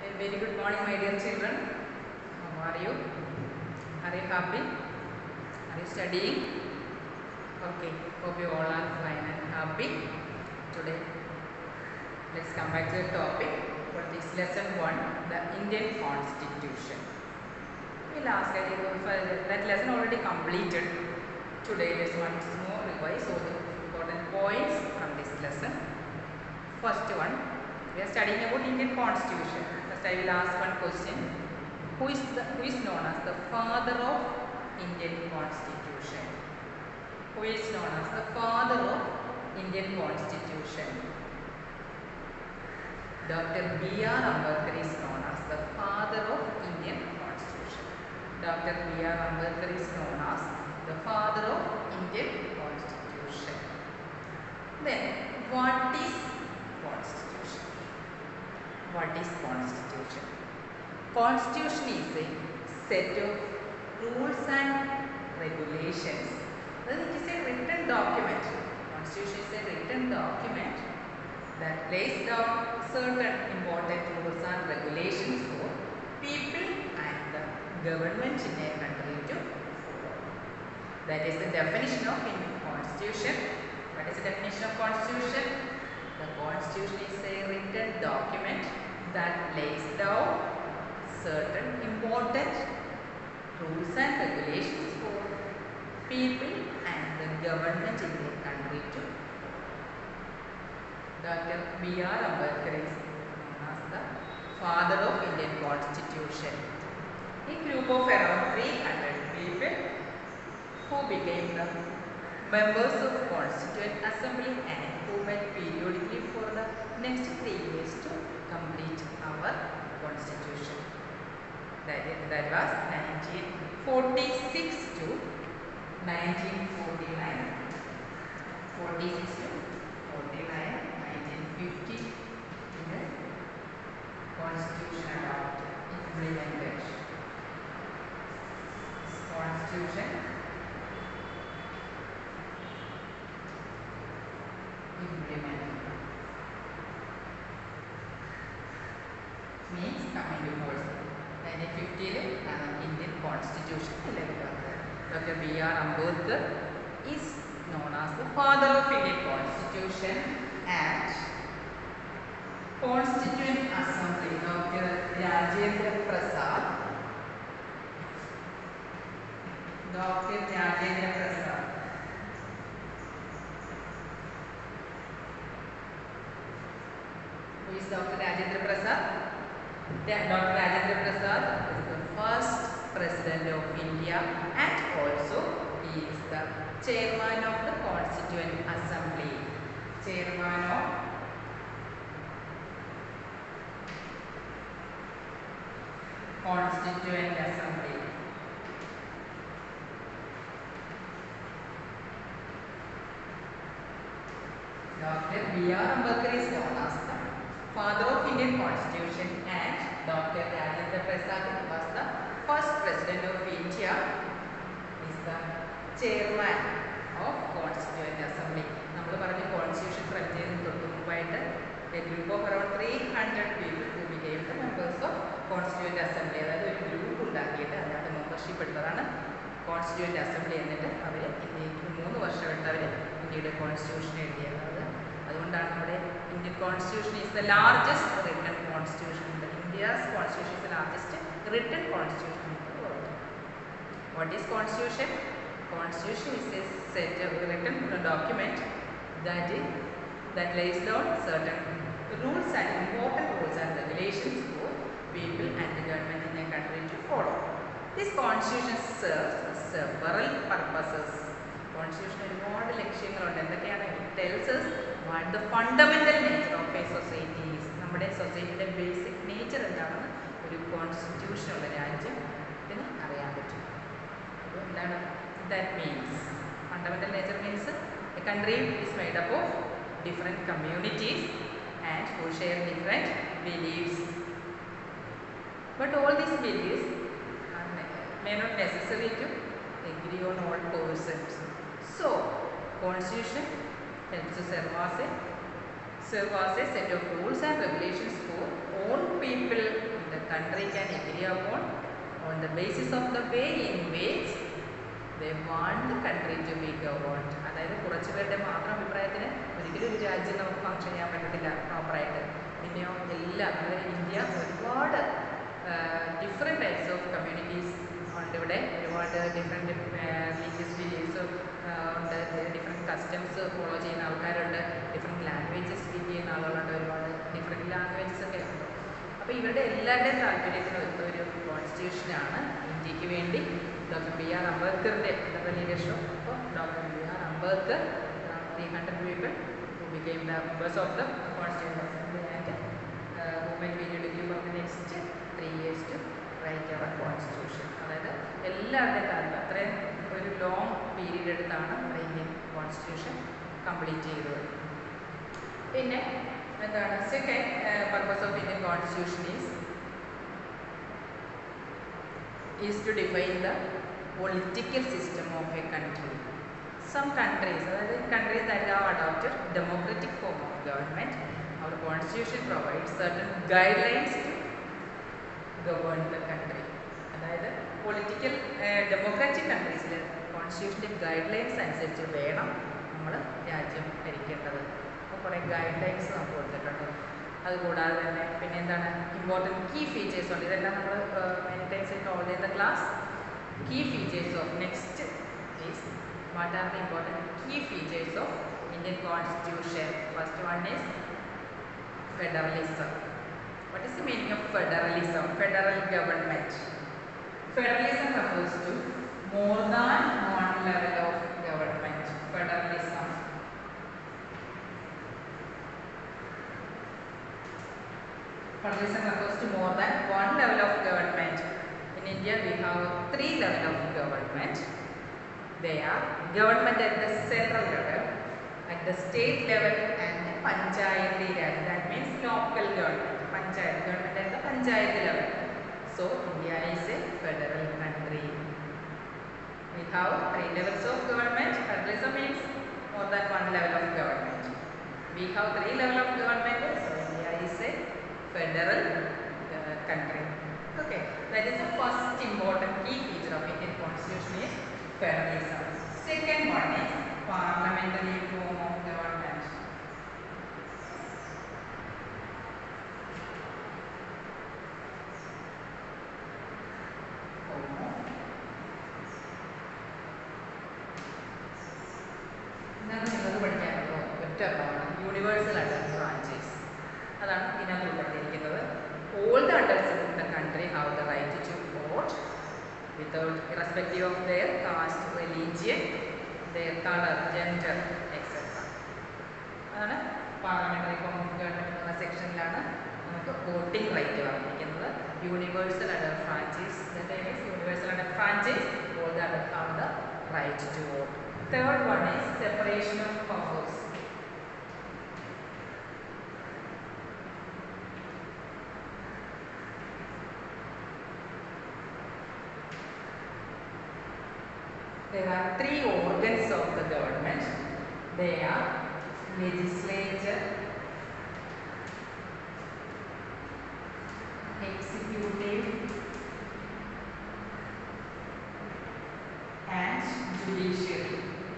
A very good morning, my dear children. How are you? Are you happy? Are you studying? Okay, hope you all are fine and happy. Today, let's come back to the topic. What is lesson one? The Indian Constitution. We last I think uh, that lesson already completed. Today, let's once more revise all the important points from this lesson. First one, we are studying about Indian Constitution. First, I will ask one question. Who is the who is known as the father of Indian Constitution? Who is known as the father of Indian Constitution? Dr. B.R. Ambedkar is known as the father of Indian Constitution. Dr. B.R. Ambedkar is known as the father of Indian Constitution. Then, what is Constitution? What is Constitution? Constitution is a set of rules and regulations. That it is a written document. Constitution is a written document that lays down certain important rules and regulations for people and the government in a country to follow. That is the definition of Indian Constitution. What is the definition of Constitution? The Constitution is a written document that lays down certain important rules and regulations for people and the government in the country to Dr. B.R. Ambedkar is known as the father of Indian Constitution. A group of around 300 people who became the members of Constituent Assembly and who met periodically for the next three years to complete our Constitution. That, is, that was 1946 to 1949. 46 to 49, 1950 in the Constitution adopted, implemented. Constitution implemented. Means coming to force. 1950 ൽ Indian constitution നിലവിൽ വന്നത് doctor B R Ambedkar is known as the father of Indian Constitution and Constituent Assembly, Dr. Rajendra Prasad. Dr. Rajendra Prasad. Who is Dr. Rajendra Prasad? Da- Dr. Rajendra Prasad is the first president of India and also he is the chairman of the Constituent Assembly. Chairman of Constituent Assembly. Dr. B.R. Ambedkar is known as the father of Indian Constitution and Dr. Rajendra Prasad was the first president of India is the chairman of Constituent Assembly. നമ്മൾ പറഞ്ഞ constitution frame ചെയ്യുന്നതിന് തൊട്ട് മുമ്പായിട്ട് a group of around three hundred people who became the members of constituent assembly അതായത് ഒരു group ഉണ്ടാക്കിയിട്ട് അതിനകത്ത് membership എടുത്തതാണ് കോൺസ്റ്റിറ്റ്യൂന്റ് അസംബ്ലി എന്നിട്ട് അവർ ഇന്ത്യക്ക് മൂന്ന് വർഷമായിട്ട് അവർ ഇന്ത്യയുടെ കോൺസ്റ്റിറ്റ്യൂഷൻ എഴുതിയത് അത് അതുകൊണ്ടാണ് നമ്മുടെ Indian constitution is the largest written constitution India's constitution is the largest written constitution in the world What is constitution? Constitution is a set of written document that is that lays down certain rules and important rules and regulations for people and the government in a country to follow. This constitution serves several purposes. Constitution ഒരുപാട് ലക്ഷ്യങ്ങളുണ്ട് എന്തൊക്കെയാണ് it tells us what the fundamental nature of a society is നമ്മുടെ സൊസൈറ്റിയുടെ basic nature എന്താണെന്ന് ഒരു constitution ഉള്ള രാജ്യത്തിന് അറിയാൻ പറ്റും അപ്പോൾ എന്താണ് that means fundamental nature means a country is made up of different communities and who share different believes but all these believes may not necessary to agree on all persons. So, constitution helps to serve as a serve as a set of rules and regulations for all people in the country can agree upon on the basis of the way in which they want the country to be governed. അതായത് കുറച്ച് പേരുടെ മാത്രം അഭിപ്രായത്തിന് ഒരിക്കലും ഒരു രാജ്യം നമുക്ക് function ചെയ്യാൻ പറ്റത്തില്ല പ്രോപ്പറായിട്ട് പിന്നെയോ എല്ലാം അതായത് ഇന്ത്യ ഒരുപാട് ഡിഫറെൻറ്റ് ടൈപ്സ് ഓഫ് കമ്മ്യൂണിറ്റീസ് ഉണ്ട് ഇവിടെ ഒരുപാട് ഡിഫറെൻറ്റ് റിലീജിയസ് ബിലീഫ്സ് ഉണ്ട് ഡിഫറെൻറ്റ് കസ്റ്റംസ് ഫോളോ ചെയ്യുന്ന ആൾക്കാരുണ്ട് ഡിഫറെൻറ്റ് ലാംഗ്വേജസ് സ്പീക്ക് ചെയ്യുന്ന ആളുകളുണ്ട് ഒരുപാട് ഡിഫറെൻറ്റ് ലാംഗ്വേജസ് ഒക്കെ ഉണ്ട് അപ്പോൾ ഇവരുടെ എല്ലാവരുടെയും താല്പര്യത്തിന് ഒത്ത ഒരു കോൺസ്റ്റിറ്റ്യൂഷനാണ് ഇന്ത്യക്ക് വേണ്ടി ഡോക്ടർ ബി ആർ അംബേദ്കറിൻ്റെ ഇന്നത്തെ ലീഡർഷിപ്പ് അപ്പോൾ doctor B R Ambedkar three hundred people who became the members of the Constituent Assembly and uh, movement period degree for the next three years to write our constitution അതായത് എല്ലാവരുടെയും താല്പര്യം അത്രയും ഒരു long period എടുത്താണ് നമ്മുടെ Indian constitution complete ചെയ്തത് പിന്നെ എന്താണ് second purpose of Indian constitution is is to define the political system of a country some countries, അതായത് countries that have adopted democratic form of government, our constitution provides certain guidelines to govern the country. അതായത് political democratic കൺട്രീസിൽ കോൺസ്റ്റിറ്റ്യൂഷൻ്റെ guidelines അനുസരിച്ച് വേണം നമ്മൾ രാജ്യം ഭരിക്കേണ്ടത് അപ്പോൾ കുറേ ഗൈഡ് ലൈൻസ് നമുക്ക് കൊടുത്തിട്ടുണ്ട് അതുകൂടാതെ തന്നെ പിന്നെ എന്താണ് ഇമ്പോർട്ടൻറ്റ് കീ ഫീച്ചേഴ്സ് ഉണ്ട് ഇതെല്ലാം നമ്മൾ many times told in the class key features of next is what are the important key features of Indian constitution? First one is federalism. What is the meaning of federalism? Federal government. Federalism refers to more than one level of government. Federalism. Federalism refers to more than one level of government. In India, we have three level of government. They are government at the central level, at the state level and the panchayati level. That means local government. Panchayat government at the panchayat level. So India is a federal country. We have three levels of government. Federalism means more than one level of government. We have three level of government. So India is a federal uh, country. Okay, that is the first important key feature of Indian constitution is federalism. Second one is parliamentary form of government. ഇതാണ് നിങ്ങൾക്ക് പഠിക്കാനുള്ളൂ ഒറ്റ universal adult franchise അതാണ് ഇതിനകത്ത് ഉൾപ്പെടുത്തിയിരിക്കുന്നത് all the adults in the country have the right to vote without irrespective of their caste, religion, their color, gender, etc. അതാണ് parliamentary form of government എന്ന സെക്ഷനിലാണ് നമുക്ക് വോട്ടിംഗ് റൈറ്റ് പറഞ്ഞിരിക്കുന്നത് universal adult franchise universal adult franchise all the adult have the right to vote third one is separation of powers There are three organs of the government. They are legislature, executive, and judiciary.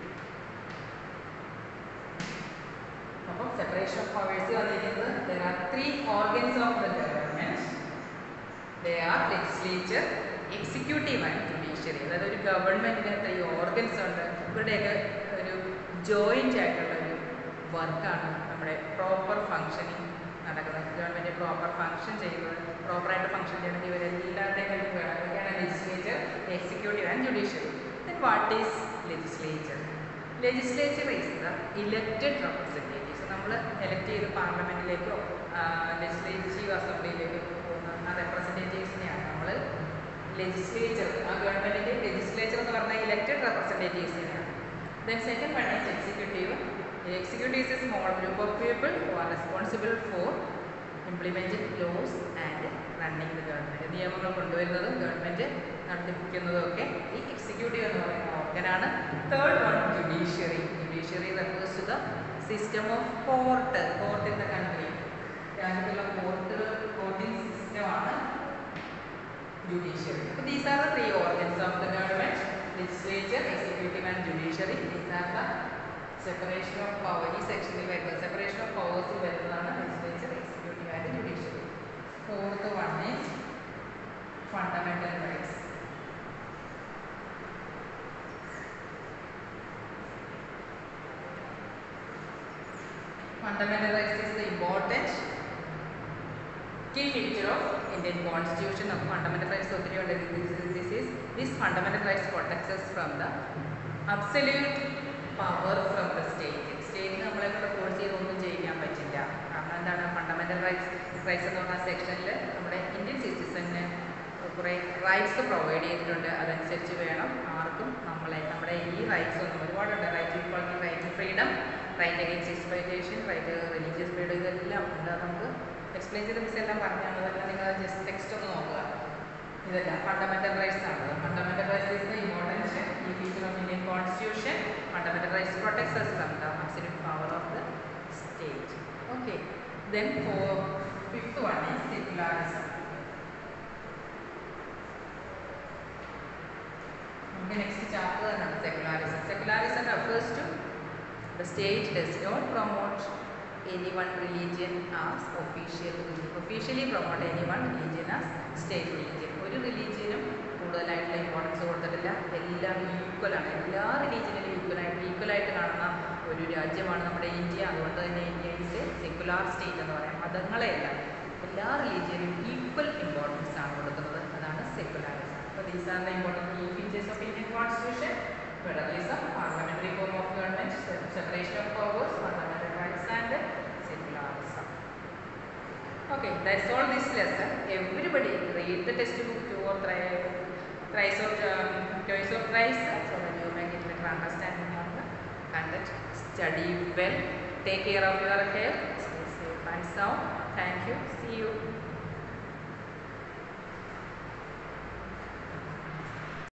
അപ്പം separation of powers വന്നിരിക്കുന്നത് there are three organs of the government. They are legislature, executive and judiciary. അതായത് ഒരു ഗവൺമെന്റിന് three organs ഉണ്ട് ഇവരുടെയൊക്കെ ഒരു joint ആയിട്ടുള്ള ഒരു വർക്കാണ് നമ്മുടെ പ്രോപ്പർ ഫങ്ഷനിങ് നടക്കുന്നത് ഗവൺമെന്റ് പ്രോപ്പർ ഫങ്ഷൻ ചെയ്യുന്നത് പ്രോപ്പറായിട്ട് ഫങ്ഷൻ ചെയ്യണമെങ്കിൽ ഇവരെല്ലാവരുടെയും കഴിവ് വേണം അതൊക്കെയാണ് legislature executive and judiciary then what is legislature legislature is the elected representatives നമ്മൾ എലക്ട് ചെയ്ത് പാർലമെന്റിലേക്കോ ലെജിസ്ലേറ്റീവ് അസംബ്ലിയിലേക്കോ പോകുന്ന ആ റെപ്രസെൻറ്റേറ്റീവ്സിനെയാണ് നമ്മൾ ലെജിസ്ലേച്ചർ ആ ഗവൺമെന്റിന്റെ ലെജിസ്ലേച്ചർ എന്ന് പറഞ്ഞാൽ ഇലക്റ്റഡ് റെപ്രസെൻറ്റേറ്റീവ്സിനെയാണ് then second one is executive executive is a small group of people who are responsible for implementing laws and running the government നിയമങ്ങൾ കൊണ്ടുവരുന്നതും ഗവൺമെൻറ് നടത്തിപ്പിക്കുന്നതും ഒക്കെ ഈ എക്സിക്യൂട്ടീവ് എന്ന് പറയുന്ന ഓർഗനാണ് third one judiciary judiciary refers to the system of court court in the country രാജ്യത്തുള്ള court courting സിസ്റ്റമാണ് judiciary. So these are the three organs of the government, legislature, executive and judiciary. These are the separation of power. ഈ സെക്ഷനിൽ വരുന്നത് separation of പവേഴ്സിൽ വരുന്നതാണ് legislature, executive and judiciary. Fourth one is fundamental rights. Fundamental rights is the important key feature of Indian Constitution of fundamental rights ഒത്തിരി ഉണ്ട് this is this is this fundamental rights protects us from the absolute power from the state സ്റ്റേറ്റിന് നമ്മളെ കൊണ്ട് force ചെയ്ത് ഒന്നും ചെയ്യാൻ പറ്റില്ല കാരണം എന്താണ് ഫണ്ടമെന്റൽ റൈറ്റ്സ് റൈറ്റ്സ് എന്ന് പറഞ്ഞ സെക്ഷനിൽ നമ്മുടെ ഇന്ത്യൻ സിറ്റിസണിന് കുറേ റൈറ്റ്സ് പ്രൊവൈഡ് ചെയ്തിട്ടുണ്ട് അതനുസരിച്ച് വേണം ആർക്കും നമ്മളെ നമ്മുടെ ഈ റൈറ്റ്സ് ഒന്നും ഒരുപാടുണ്ട് right to equality right to freedom right against exploitation right religious freedom ഇതെല്ലാം ഉണ്ട് അത് നമുക്ക് എക്സ്പ്ലെയിൻ ചെയ്ത മിസ് എല്ലാം പറഞ്ഞാണ് അതെല്ലാം നിങ്ങൾ ജസ്റ്റ് ടെക്സ്റ്റ് ഒന്ന് നോക്കുക ഇതെല്ലാം ഫണ്ടമെന്റൽ റൈറ്റ്സ് ആണ് fundamental rights is the importance ഈ feature of Indian constitution fundamental rights protects us from the absolute power of the state okay then for fifth one is secularism നമുക്ക് next chapter തന്നെയാണ് secularism secularism refers to The state does not promote any one religion as official religion. Officially promote any one religion as state religion. ഒരു റിലീജിയനും കൂടുതലായിട്ടുള്ള importance കൊടുത്തിട്ടില്ല എല്ലാം equal ആണ് എല്ലാ റിലീജിയനിലും equal ആയിട്ട് equal ആയിട്ട് കാണുന്ന ഒരു രാജ്യമാണ് നമ്മുടെ ഇന്ത്യ അതുകൊണ്ട് തന്നെ India is a secular state എന്ന് പറയാം മതങ്ങളെയല്ല എല്ലാ റിലീജിയനും ഈക്വൽ ഇമ്പോർട്ടൻസ് ആണ് കൊടുക്കുന്നത് അതാണ് സെക്കുലാറിസം അപ്പോൾ these are the important key features of Indian constitution federalism, parliamentary form of government, se- separation of powers, fundamental rights and secularism. Okay, that's all this lesson. Everybody read the textbook two or thri- thrice or um, twice or thrice so that you may get better understanding of the content. Study well. Take care of your health. Stay safe and sound. Thank you. See you.